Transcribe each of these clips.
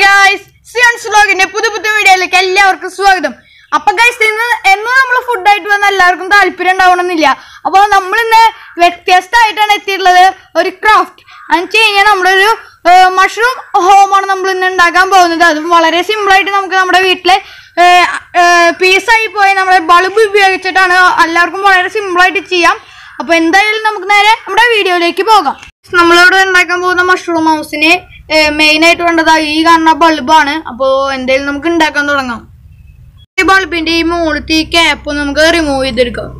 Guys സിയൻസ് വ്ലോഗിന്റെ പുതിയ പുതിയ വീഡിയോയിലേക്ക് എല്ലാവർക്കും സ്വാഗതം അപ്പൊ ഗൈസ് ഇന്ന് എന്നും നമ്മൾ ഫുഡായിട്ട് വന്ന എല്ലാവർക്കും താല്പര്യം ഉണ്ടാവണമെന്നില്ല അപ്പോൾ നമ്മൾ ഇന്ന് വ്യത്യസ്തമായിട്ടാണ് എത്തിയിട്ടുള്ളത് ഒരു ക്രാഫ്റ്റ് എന്ന് വെച്ച് കഴിഞ്ഞാൽ നമ്മളൊരു മഷ്റൂം ഹോമാണ് നമ്മൾ ഇന്ന് ഉണ്ടാക്കാൻ പോകുന്നത് അതും വളരെ സിമ്പിൾ ആയിട്ട് നമുക്ക് നമ്മുടെ വീട്ടിലെ പീസായി പോയ നമ്മുടെ ബൾബ് ഉപയോഗിച്ചിട്ടാണ് എല്ലാവർക്കും വളരെ സിമ്പിൾ ആയിട്ട് ചെയ്യാം അപ്പൊ എന്തായാലും നമുക്ക് നേരെ നമ്മുടെ വീഡിയോയിലേക്ക് പോകാം നമ്മളിവിടെ ഉണ്ടാക്കാൻ പോകുന്ന മഷ്റൂം ഹൗസിന് മെയിൻ ആയിട്ട് വേണ്ടത് ഈ കാണുന്ന ബൾബാണ് അപ്പോൾ എന്തായാലും നമുക്ക് ഉണ്ടാക്കാൻ തുടങ്ങാം ഈ ബൾബിന്റെ ഈ മുകളിലത്തെ ഈ ക്യാപ്പ് നമുക്ക് റിമൂവ് ചെയ്തെടുക്കാം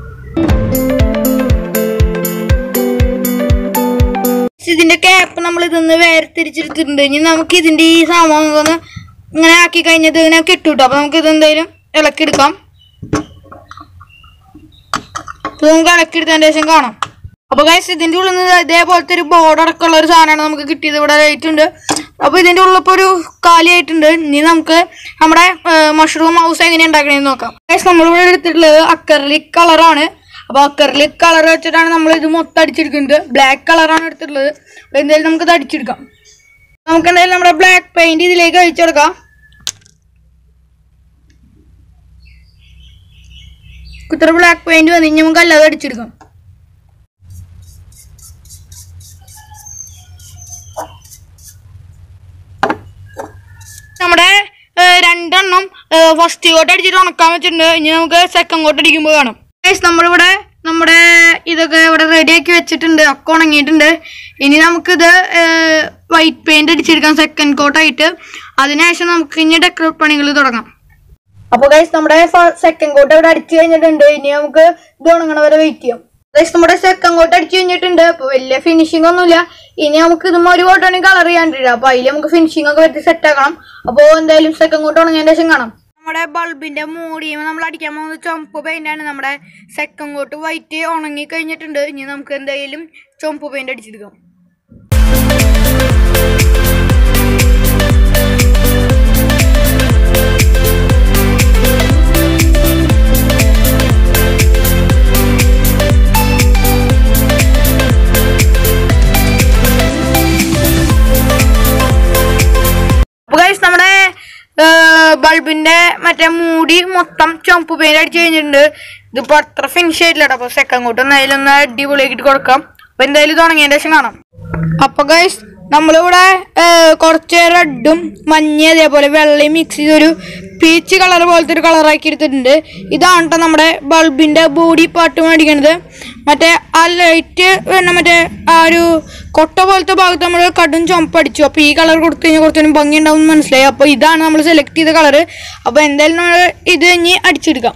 ഇതിന്റെ ക്യാപ്പ് നമ്മൾ ഇതൊന്ന് വേർതിരിച്ചെടുത്തിട്ടുണ്ട് ഇനി നമുക്ക് ഇതിന്റെ ഈ സാമാനം ഒന്ന് ഇങ്ങനെ ആക്കി കഴിഞ്ഞത് ഇങ്ങനെ കിട്ടൂട്ടോ അപ്പൊ നമുക്ക് ഇത് എന്തായാലും ഇളക്കിയെടുക്കാം ഇത് നമുക്ക് ഇളക്കിയെടുത്തതിന് ശേഷം കാണാം അപ്പൊ ഗൈസ് ഇതിന്റെ ഉള്ളിൽ നിന്ന് ഇതേപോലത്തെ ഒരു ബോർഡ് അടക്കമുള്ള ഒരു സാധനമാണ് നമുക്ക് കിട്ടിയത് ഇവിടെ ലൈറ്റ് ഉണ്ട് അപ്പൊ ഇതിന്റെ ഉള്ളിൽ ഇപ്പൊ ഒരു കാലിയായിട്ടുണ്ട് ഇനി നമുക്ക് നമ്മുടെ മഷ്റൂം ഹൗസ് എങ്ങനെ ഉണ്ടാക്കണേന്ന് നോക്കാം ഗൈസ് നമ്മളിവിടെ എടുത്തിട്ടുള്ളത് അക്കർലിക് കളറാണ് അപ്പൊ അക്കർലിക് കളർ വെച്ചിട്ടാണ് നമ്മൾ ഇത് മൊത്തം അടിച്ചെടുക്കുന്നത് ബ്ലാക്ക് കളറാണ് എടുത്തിട്ടുള്ളത് അപ്പൊ എന്തായാലും നമുക്ക് ഇത് അടിച്ചെടുക്കാം നമുക്ക് എന്തായാലും നമ്മുടെ ബ്ലാക്ക് പെയിന്റ് ഇതിലേക്ക് അഴിച്ചെടുക്കാം ഇത്ര ബ്ലാക്ക് പെയിന്റ് വന്നു കഴിഞ്ഞാൽ നമുക്ക് അല്ലാതെ അടിച്ചെടുക്കാം നമ്മുടെ ഏഹ്, രണ്ടെണ്ണം ഫസ്റ്റ് കോട്ട് അടിച്ചിട്ട് ഉണക്കാൻ വെച്ചിട്ടുണ്ട് ഇനി നമുക്ക് സെക്കൻഡ് കോട്ട് അടിക്കുമ്പോൾ കാണാം ഗൈസ് നമ്മളിവിടെ നമ്മുടെ ഇതൊക്കെ ഇവിടെ റെഡിയാക്കി വെച്ചിട്ടുണ്ട് ഒക്കെ ഉണങ്ങിയിട്ടുണ്ട് ഇനി നമുക്കിത് വൈറ്റ് പെയിന്റ് അടിച്ചെടുക്കാം സെക്കൻഡ് കോട്ടായിട്ട് അതിനുശേഷം നമുക്ക് ഇനി ഡെക്കറേറ്റ് പണികൾ തുടങ്ങാം അപ്പൊ ഗൈസ് നമ്മുടെ സെക്കൻഡ് കോട്ട് ഇവിടെ അടിച്ചു കഴിഞ്ഞിട്ടുണ്ട് ഇനി നമുക്ക് ഇത് ഉണങ്ങണ വരെ വെയിറ്റ് ചെയ്യാം ഗൈസ് നമ്മുടെ സെക്കൻഡ് കോട്ട് അടിച്ചു കഴിഞ്ഞിട്ടുണ്ട് അപ്പൊ വലിയ ഫിനിഷിംഗ് ഒന്നുമില്ല ഇനി നമുക്ക് ഇതും ഒരു കോട്ടാണ് കളർ ചെയ്യാണ്ടില്ല അപ്പൊ അതിൽ നമുക്ക് ഫിനിഷിംഗ് ഒക്കെ വരുത്തി സെറ്റ് ആക്കണം അപ്പൊ എന്തായാലും സെക്കൻഡ് കോട്ട് ഉണങ്ങിയതിന്റെ ശേഷം കാണാം നമ്മുടെ ബൾബിന്റെ മൂടിയും നമ്മൾ അടിക്കാൻ പോകുന്നത് ചുമപ്പ് പെയിന്റ് ആണ് നമ്മുടെ സെക്കൻഡ് കോട്ട് വൈറ്റ് ഉണങ്ങി കഴിഞ്ഞിട്ടുണ്ട് ഇനി നമുക്ക് എന്തായാലും ചുമപ്പ് പെയിന്റ് അടിച്ചെടുക്കാം അപ്പൊ ഗൈസ് നമ്മുടെ ബൾബിന്റെ മറ്റേ മൂടി മൊത്തം ചുമപ്പ് പെയിന്റ് അടിച്ചു കഴിഞ്ഞിട്ടുണ്ട് ഇതിപ്പോ അത്ര ഫിനിഷ് ആയിട്ടില്ല കേട്ടോ അപ്പൊ സെക്കൻഡ് കൂട്ട് എന്തായാലും ഒന്ന് അടിപൊളിയാക്കിട്ട് കൊടുക്കാം അപ്പൊ എന്തായാലും തുടങ്ങിയതിന്റെ ശേഷം കാണാം അപ്പൊ ഗൈസ് നമ്മളിവിടെ ഏഹ്, കുറച്ച് റെഡും മഞ്ഞ അതേപോലെ വെള്ളയും മിക്സ് ചെയ്തൊരു പീച്ച് കളർ പോലത്തെ ഒരു കളറാക്കി എടുത്തിട്ടുണ്ട് ഇതാണ് കേട്ടോ നമ്മുടെ ബൾബിന്റെ ബോഡി പാർട്ട് മേടിക്കണത് മറ്റേ ആ ലൈറ്റ് പിന്നെ മറ്റേ ആ ഒരു കൊട്ട പോലത്തെ ഭാഗത്ത് നമ്മൾ കടും ചുമപ്പ് അടിച്ചു അപ്പോൾ ഈ കളർ കൊടുത്തു കഴിഞ്ഞാൽ കുറച്ചുകൂടി ഭംഗി ഉണ്ടാവും എന്ന് മനസ്സിലായി അപ്പോൾ ഇതാണ് നമ്മൾ സെലക്ട് ചെയ്ത കളർ അപ്പോൾ എന്തായാലും നമ്മൾ ഇത് ഇനി അടിച്ചെടുക്കാം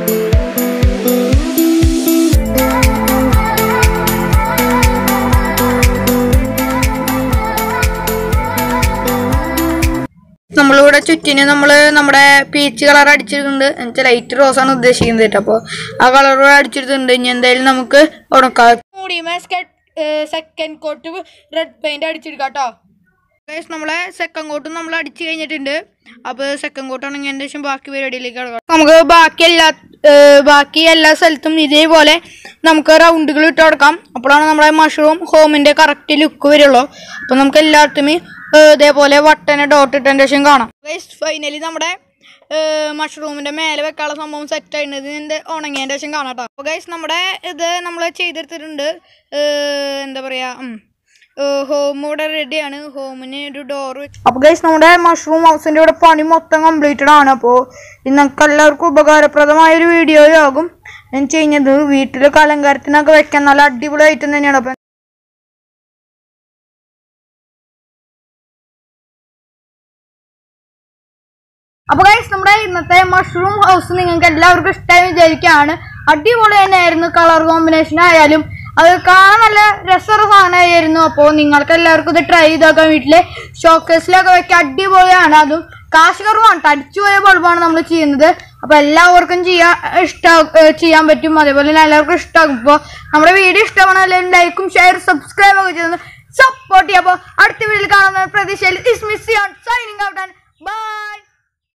നമ്മളിവിടെ ചുറ്റിന് നമ്മൾ നമ്മുടെ പീച്ച് കളർ അടിച്ചിട്ടുണ്ട് എന്നുവെച്ചാൽ ലൈറ്റ് റോസ് ആണ് ഉദ്ദേശിക്കുന്നത് കേട്ടോ അപ്പോൾ ആ കളർ അടിച്ചെടുത്തിട്ടുണ്ട് ഇനി എന്തായാലും നമുക്ക് ഉണക്കാം സെക്കൻഡ് കോട്ട് റെഡ് പെയിന്റ് അടിച്ചെടുക്കാം കേട്ടോ ഗൈസ് നമ്മളെ സെക്കൻഡ് കോട്ടും നമ്മൾ അടിച്ചു കഴിഞ്ഞിട്ടുണ്ട് അപ്പോൾ സെക്കൻഡ് കോട്ട് ഉണങ്ങിയതിന് ശേഷം ബാക്കി പരിപാടിയിലേക്ക് കിടക്കാം നമുക്ക് ബാക്കി എല്ലാ ഏർ ബാക്കി എല്ലാ സ്ഥലത്തും ഇതേപോലെ നമുക്ക് റൗണ്ടുകൾ ഇട്ട് കൊടുക്കാം അപ്പോഴാണ് നമ്മുടെ മഷ്റൂം ഹോമിന്റെ കറക്റ്റ് ലുക്ക് വരുള്ളൂ അപ്പോൾ നമുക്ക് എല്ലായിടത്തും ഏർ ഇതേപോലെ വട്ടനെ ഡോട്ട് ഇട്ടതിന് ശേഷം കാണാം ഗൈസ് ഫൈനലി നമ്മുടെ മഷ്റൂമിന്റെ മേലെ വെക്കാനുള്ള സംഭവം സെറ്റ് ആയിട്ടുണ്ട് ഇതിന്റെ ഉണങ്ങിയതിന്റെ ശേഷം കാണാം കേട്ടോ അപ്പോൾ ഗൈസ് നമ്മുടെ ഇത് നമ്മൾ ചെയ്തെടുത്തിട്ടുണ്ട് ഏർ എന്താ പറയാ ഉം. ഹോം ഇവിടെ റെഡിയാണ് ഹോമിന് ഒരു ഡോർ അപ്പൊ ഗൈസ് നമ്മുടെ മഷ്റൂം ഹൗസിന്റെ ഇവിടെ പണി മൊത്തം കംപ്ലീറ്റഡ് ആണ് അപ്പോൾ ഇത് നമുക്ക് എല്ലാവർക്കും ഉപകാരപ്രദമായ ഒരു വീഡിയോയും ആകും എന്ന് വെച്ച് കഴിഞ്ഞത് വീട്ടിലൊക്കെ അലങ്കാരത്തിനൊക്കെ വെക്കാൻ നല്ല അടിപൊളി ഐറ്റം തന്നെയാണ് അപ്പൊ അപ്പൊ ഗൈസ് നമ്മുടെ ഇന്നത്തെ മഷ്റൂം ഹൗസ് നിങ്ങൾക്ക് എല്ലാവർക്കും ഇഷ്ടമായി വിചാരിക്കുകയാണ് അടിപൊളി തന്നെയായിരുന്നു കളർ കോമ്പിനേഷൻ ആയാലും അത് കാണാൻ നല്ല രസമുള്ള സാധനമായിരുന്നു അപ്പോൾ നിങ്ങൾക്ക് എല്ലാവർക്കും ഇത് ട്രൈ ചെയ്ത് നോക്കാം വീട്ടിലെ ഷോക്കേസിലൊക്കെ വെക്കാൻ അടിപൊളിയാണ് അതും കാശ് കുറവാണ് ട്ടോ. അടിച്ചുപോയ ബൾബാണ് നമ്മൾ ചെയ്യുന്നത് അപ്പോൾ എല്ലാവർക്കും ചെയ്യാൻ ഇഷ്ട ചെയ്യാൻ പറ്റും അതേപോലെ തന്നെ എല്ലാവർക്കും ഇഷ്ടമാകും ഇപ്പോൾ നമ്മുടെ വീഡിയോ ഇഷ്ടമാണ് എല്ലാവരും ലൈക്കും ഷെയർ സബ്സ്ക്രൈബ് ഒക്കെ ചെയ്യുന്നത് സപ്പോർട്ട് ചെയ്യാം അപ്പോൾ അടുത്ത വീഡിയോയിൽ കാണുന്ന പ്രതീക്ഷയിൽ is miss signing out and by